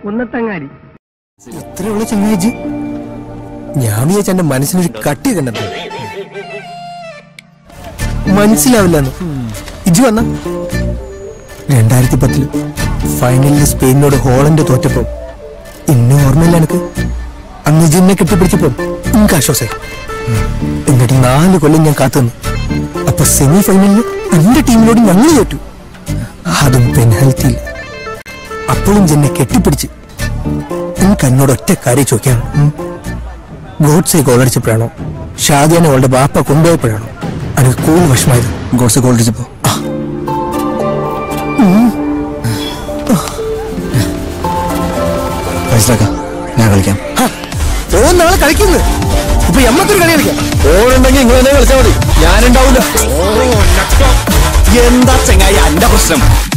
കുന്നത്തങ്ങാടി ഇത്രയുള്ള ചങ്ങായിജി ഞാൻ വിചാരിച്ച എന്റെ മനസ്സിനൊരു കട്ടി കണ്ടത് മനസ്സിലാവില്ലെന്ന് ഇജു വന്ന രണ്ടായിരത്തി പത്തില് ഫൈനലിൽ സ്പെയിനിനോട് ഹോളണ്ട് തോറ്റപ്പോ ഇന്നും ഓർമ്മയില്ല എനിക്ക് അന്ന് ജിന്നെ കെട്ടിപ്പിടിച്ചപ്പോ എനിക്ക് ആശ്വാസായി എന്നിട്ട് നാല് കൊല്ലം ഞാൻ കാത്തുനിന്നു അപ്പൊ സെമി ഫൈനലിൽ എന്റെ ടീമിനോട് ഞങ്ങൾ തോറ്റു അതും പെൻഹൽത്തിയിൽ അപ്പോഴും ജെന്നെ കെട്ടിപ്പിടിച്ച് എനിക്ക് എന്നോട് ഒറ്റ കാര്യം ചോദിക്കാൻ ഗോഡ്സെ ഗോളടിച്ചപ്പോഴാണോ ഷാദിയാനെ അവളുടെ ബാപ്പ കൊണ്ടുപോയപ്പോഴാണോ എനിക്ക് കൂടുതൽ വിഷമായത് ഗോഡ്സെ ഗോളടിച്ചപ്പോ മനസ്സിലാക്കാം ഞാൻ കളിക്കാം ഓ നാളെ കളിക്കുന്നു ഇപ്പൊ എമ്മത്തൊരു കളി കളിക്കാം ഓടുണ്ടെങ്കിൽ നിങ്ങൾ തന്നെ കളിച്ചാൽ മതി ഞാനുണ്ടാവില്ല എന്താ ചെങ്ങായി എന്റെ പ്രശ്നം